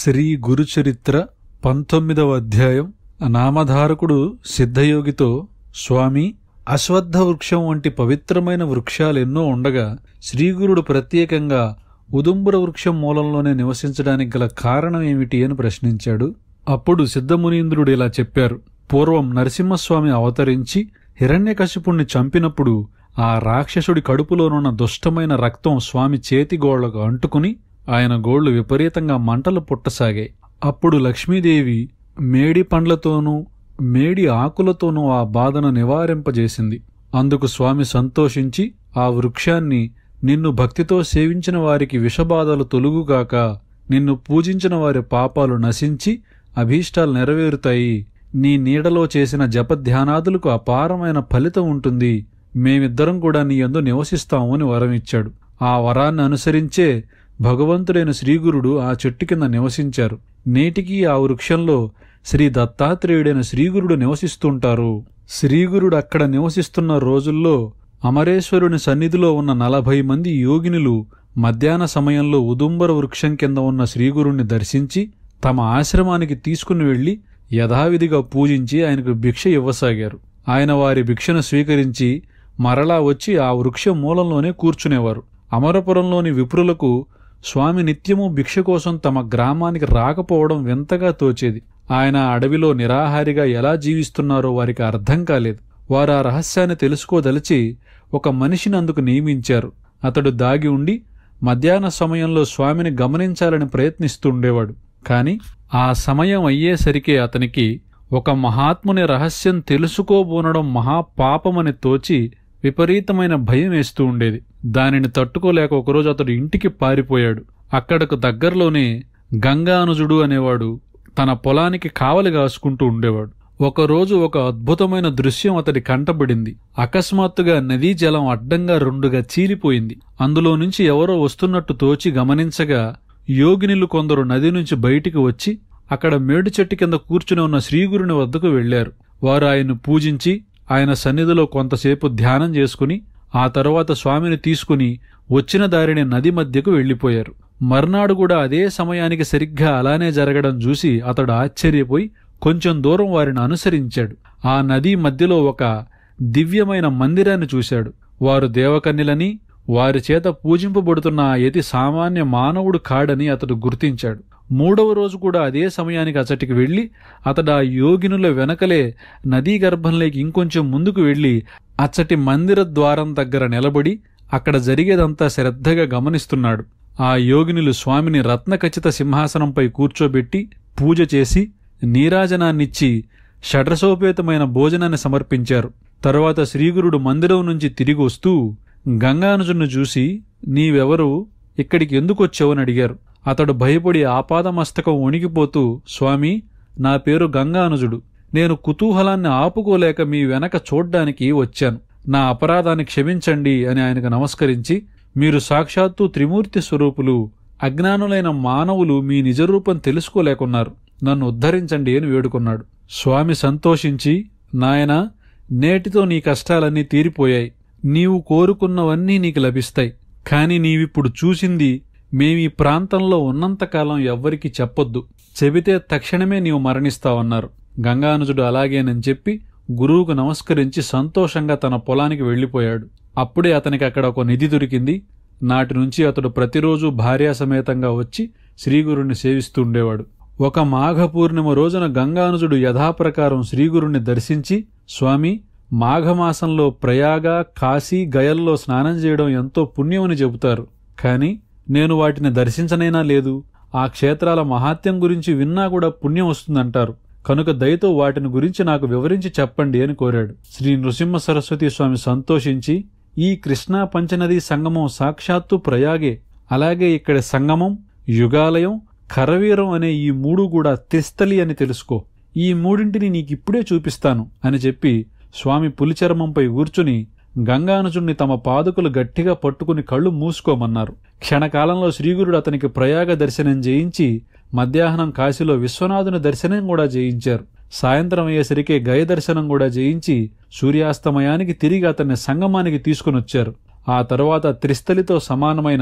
శ్రీ గురుచరిత్ర పంతొమ్మిదవ అధ్యాయం నామధారకుడు సిద్ధయోగితో స్వామి అశ్వత్థ వృక్షం వంటి పవిత్రమైన వృక్షాలెన్నో ఉండగా శ్రీగురుడు ప్రత్యేకంగా ఉదుంబుర వృక్షం మూలంలోనే నివసించడానికి గల కారణం ఏమిటి అని ప్రశ్నించాడు అప్పుడు సిద్ధమునీంద్రుడు ఇలా చెప్పారు పూర్వం నరసింహస్వామి అవతరించి హిరణ్యకశిపుణ్ణి చంపినప్పుడు ఆ రాక్షసుడి కడుపులోనున్న దుష్టమైన రక్తం స్వామి చేతి గోళ్లకు అంటుకుని ఆయన గోళ్లు విపరీతంగా మంటలు పుట్టసాగాయి అప్పుడు లక్ష్మీదేవి మేడి పండ్లతోనూ మేడి ఆకులతోనూ ఆ బాధను నివారింపజేసింది అందుకు స్వామి సంతోషించి ఆ వృక్షాన్ని నిన్ను భక్తితో సేవించిన వారికి విషబాధలు తొలుగుగాక నిన్ను పూజించిన వారి పాపాలు నశించి అభీష్టాలు నెరవేరుతాయి నీ నీడలో చేసిన జపధ్యానాదులకు అపారమైన ఫలితం ఉంటుంది మేమిద్దరం కూడా నీ యందు నివసిస్తాము అని వరమిచ్చాడు ఆ వరాన్ని అనుసరించే భగవంతుడైన శ్రీగురుడు ఆ చెట్టు కింద నివసించారు నేటికి ఆ వృక్షంలో శ్రీ దత్తాత్రేయుడైన శ్రీగురుడు నివసిస్తుంటారు శ్రీగురుడు అక్కడ నివసిస్తున్న రోజుల్లో అమరేశ్వరుని సన్నిధిలో ఉన్న నలభై మంది యోగినులు మధ్యాహ్న సమయంలో ఉదుంబర వృక్షం కింద ఉన్న శ్రీగురుణ్ణి దర్శించి తమ ఆశ్రమానికి తీసుకుని వెళ్లి యథావిధిగా పూజించి ఆయనకు భిక్ష ఇవ్వసాగారు ఆయన వారి భిక్షను స్వీకరించి మరలా వచ్చి ఆ వృక్షం మూలంలోనే కూర్చునేవారు అమరపురంలోని విప్రులకు స్వామి నిత్యము భిక్ష కోసం తమ గ్రామానికి రాకపోవడం వింతగా తోచేది ఆయన అడవిలో నిరాహారిగా ఎలా జీవిస్తున్నారో వారికి అర్థం కాలేదు వారు ఆ రహస్యాన్ని తెలుసుకోదలిచి ఒక మనిషిని అందుకు నియమించారు అతడు దాగి ఉండి మధ్యాహ్న సమయంలో స్వామిని గమనించాలని ప్రయత్నిస్తుండేవాడు కాని ఆ సమయం అయ్యేసరికే అతనికి ఒక మహాత్ముని రహస్యం తెలుసుకోబోనడం మహాపాపమని తోచి విపరీతమైన భయం వేస్తూ ఉండేది దానిని తట్టుకోలేక ఒకరోజు అతడు ఇంటికి పారిపోయాడు అక్కడకు దగ్గరలోనే గంగానుజుడు అనేవాడు తన పొలానికి కావలి కాసుకుంటూ ఉండేవాడు ఒకరోజు ఒక అద్భుతమైన దృశ్యం అతడి కంటబడింది అకస్మాత్తుగా నదీ జలం అడ్డంగా రెండుగా చీలిపోయింది అందులో నుంచి ఎవరో వస్తున్నట్టు తోచి గమనించగా యోగినులు కొందరు నది నుంచి బయటికి వచ్చి అక్కడ మేడు చెట్టు కింద కూర్చుని ఉన్న శ్రీగురుని వద్దకు వెళ్లారు వారు ఆయన్ను పూజించి ఆయన సన్నిధిలో కొంతసేపు ధ్యానం చేసుకుని ఆ తరువాత స్వామిని తీసుకుని వచ్చిన దారిని నది మధ్యకు వెళ్లిపోయారు మర్నాడు కూడా అదే సమయానికి సరిగ్గా అలానే జరగడం చూసి అతడు ఆశ్చర్యపోయి కొంచెం దూరం వారిని అనుసరించాడు ఆ నదీ మధ్యలో ఒక దివ్యమైన మందిరాన్ని చూశాడు వారు దేవకన్యలని వారి చేత పూజింపబడుతున్న ఆ యతి సామాన్య మానవుడు కాడని అతడు గుర్తించాడు మూడవ రోజు కూడా అదే సమయానికి అచటికి వెళ్లి అతడు ఆ యోగినుల వెనకలే నదీ గర్భంలోకి ఇంకొంచెం ముందుకు వెళ్లి అచ్చటి మందిర ద్వారం దగ్గర నిలబడి అక్కడ జరిగేదంతా శ్రద్ధగా గమనిస్తున్నాడు ఆ యోగినులు స్వామిని రత్నఖచిత సింహాసనంపై కూర్చోబెట్టి పూజ చేసి నీరాజనాన్నిచ్చి షడ్రసోపేతమైన భోజనాన్ని సమర్పించారు తరువాత శ్రీగురుడు మందిరం నుంచి తిరిగి వస్తూ గంగానుజును చూసి నీవెవరు ఇక్కడికి ఎందుకొచ్చావని అడిగారు అతడు భయపడి ఆపాదమస్తకం వణికిపోతూ స్వామి నా పేరు గంగానుజుడు నేను కుతూహలాన్ని ఆపుకోలేక మీ వెనక చూడ్డానికి వచ్చాను నా అపరాధాన్ని క్షమించండి అని ఆయనకు నమస్కరించి మీరు సాక్షాత్తు త్రిమూర్తి స్వరూపులు అజ్ఞానులైన మానవులు మీ నిజరూపం తెలుసుకోలేకున్నారు నన్ను ఉద్ధరించండి అని వేడుకున్నాడు స్వామి సంతోషించి నాయనా నేటితో నీ కష్టాలన్నీ తీరిపోయాయి నీవు కోరుకున్నవన్నీ నీకు లభిస్తాయి కాని నీవిప్పుడు చూసింది మేమీ ప్రాంతంలో ఉన్నంతకాలం ఎవ్వరికీ చెప్పొద్దు చెబితే తక్షణమే నీవు మరణిస్తావన్నారు గంగానుజుడు అలాగేనని చెప్పి గురువుకు నమస్కరించి సంతోషంగా తన పొలానికి వెళ్ళిపోయాడు అప్పుడే అతనికి అక్కడ ఒక నిధి దొరికింది నాటి నుంచి అతడు ప్రతిరోజు భార్యాసమేతంగా వచ్చి శ్రీగురుణ్ణి సేవిస్తూ ఉండేవాడు ఒక మాఘ పూర్ణిమ రోజున గంగానుజుడు యథాప్రకారం శ్రీగురుణ్ణి దర్శించి స్వామి మాఘమాసంలో ప్రయాగ కాశీ గయల్లో స్నానం చేయడం ఎంతో పుణ్యమని చెబుతారు కాని నేను వాటిని దర్శించనైనా లేదు ఆ క్షేత్రాల మహాత్యం గురించి విన్నా కూడా పుణ్యం వస్తుందంటారు కనుక దయతో వాటిని గురించి నాకు వివరించి చెప్పండి అని కోరాడు శ్రీ నృసింహ సరస్వతి స్వామి సంతోషించి ఈ కృష్ణా పంచనది సంగమం సాక్షాత్తు ప్రయాగే అలాగే ఇక్కడ సంగమం యుగాలయం కరవీరం అనే ఈ మూడు కూడా త్రిస్థలి అని తెలుసుకో ఈ మూడింటిని నీకిప్పుడే చూపిస్తాను అని చెప్పి స్వామి పులిచర్మంపై కూర్చుని గంగానుజుణ్ణి తమ పాదుకులు గట్టిగా పట్టుకుని కళ్ళు మూసుకోమన్నారు క్షణకాలంలో శ్రీగురుడు అతనికి ప్రయాగ దర్శనం చేయించి మధ్యాహ్నం కాశీలో విశ్వనాథుని దర్శనం కూడా చేయించారు సాయంత్రం అయ్యేసరికే గయ దర్శనం కూడా చేయించి సూర్యాస్తమయానికి తిరిగి అతన్ని సంగమానికి తీసుకునొచ్చారు ఆ తరువాత త్రిస్థలితో సమానమైన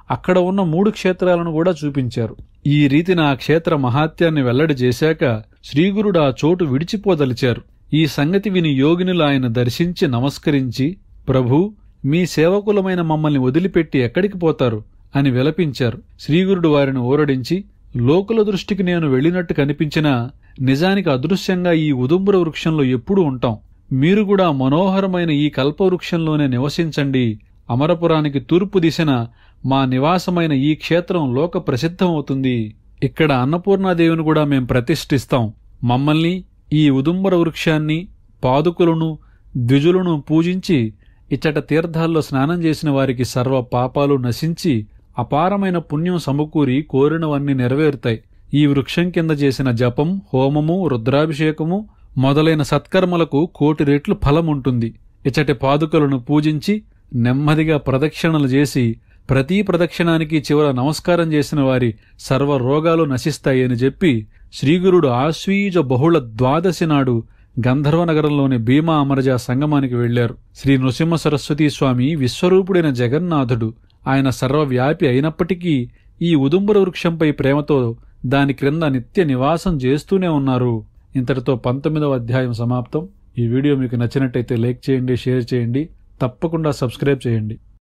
అక్కడ ఉన్న మూడు క్షేత్రాలను కూడా చూపించారు ఈ రీతిన ఆ క్షేత్ర మహాత్యాన్ని వెల్లడి చేశాక శ్రీగురుడు ఆ చోటు విడిచిపోదలిచారు ఈ సంగతి విని యోగినులు ఆయన దర్శించి నమస్కరించి ప్రభూ మీ సేవకులమైన మమ్మల్ని వదిలిపెట్టి ఎక్కడికి పోతారు అని విలపించారు శ్రీగురుడు వారిని ఊరడించి లోకుల దృష్టికి నేను వెళ్ళినట్టు కనిపించినా నిజానికి అదృశ్యంగా ఈ ఉదుంబర వృక్షంలో ఎప్పుడూ ఉంటాం మీరు కూడా మనోహరమైన ఈ కల్పవృక్షంలోనే నివసించండి అమరపురానికి తూర్పు దిశన మా నివాసమైన ఈ క్షేత్రం లోక ప్రసిద్ధమవుతుంది ఇక్కడ అన్నపూర్ణాదేవిని కూడా మేం ప్రతిష్ఠిస్తాం మమ్మల్ని ఈ ఉదుంబర వృక్షాన్ని పాదుకులను ద్విజులను పూజించి ఇచ్చట తీర్థాల్లో స్నానం చేసిన వారికి సర్వ పాపాలు నశించి అపారమైన పుణ్యం సమకూరి కోరినవన్నీ నెరవేరుతాయి ఈ వృక్షం కింద చేసిన జపం హోమము రుద్రాభిషేకము మొదలైన సత్కర్మలకు కోటి రెట్లు ఫలం ఉంటుంది ఇచ్చటి పాదుకలను పూజించి నెమ్మదిగా ప్రదక్షిణలు చేసి ప్రతి ప్రదక్షిణానికి చివర నమస్కారం చేసిన వారి సర్వ రోగాలు నశిస్తాయని చెప్పి శ్రీగురుడు ఆశ్వీజ బహుళ ద్వాదశి నాడు గంధర్వ నగరంలోని భీమా అమరజ సంగమానికి వెళ్లారు శ్రీ నృసింహ సరస్వతీ స్వామి విశ్వరూపుడైన జగన్నాథుడు ఆయన సర్వవ్యాపి అయినప్పటికీ ఈ ఉదుంబర వృక్షంపై ప్రేమతో దాని క్రింద నిత్య నివాసం చేస్తూనే ఉన్నారు ఇంతటితో పంతొమ్మిదవ అధ్యాయం సమాప్తం ఈ వీడియో మీకు నచ్చినట్టయితే లైక్ చేయండి షేర్ చేయండి తప్పకుండా సబ్స్క్రైబ్ చేయండి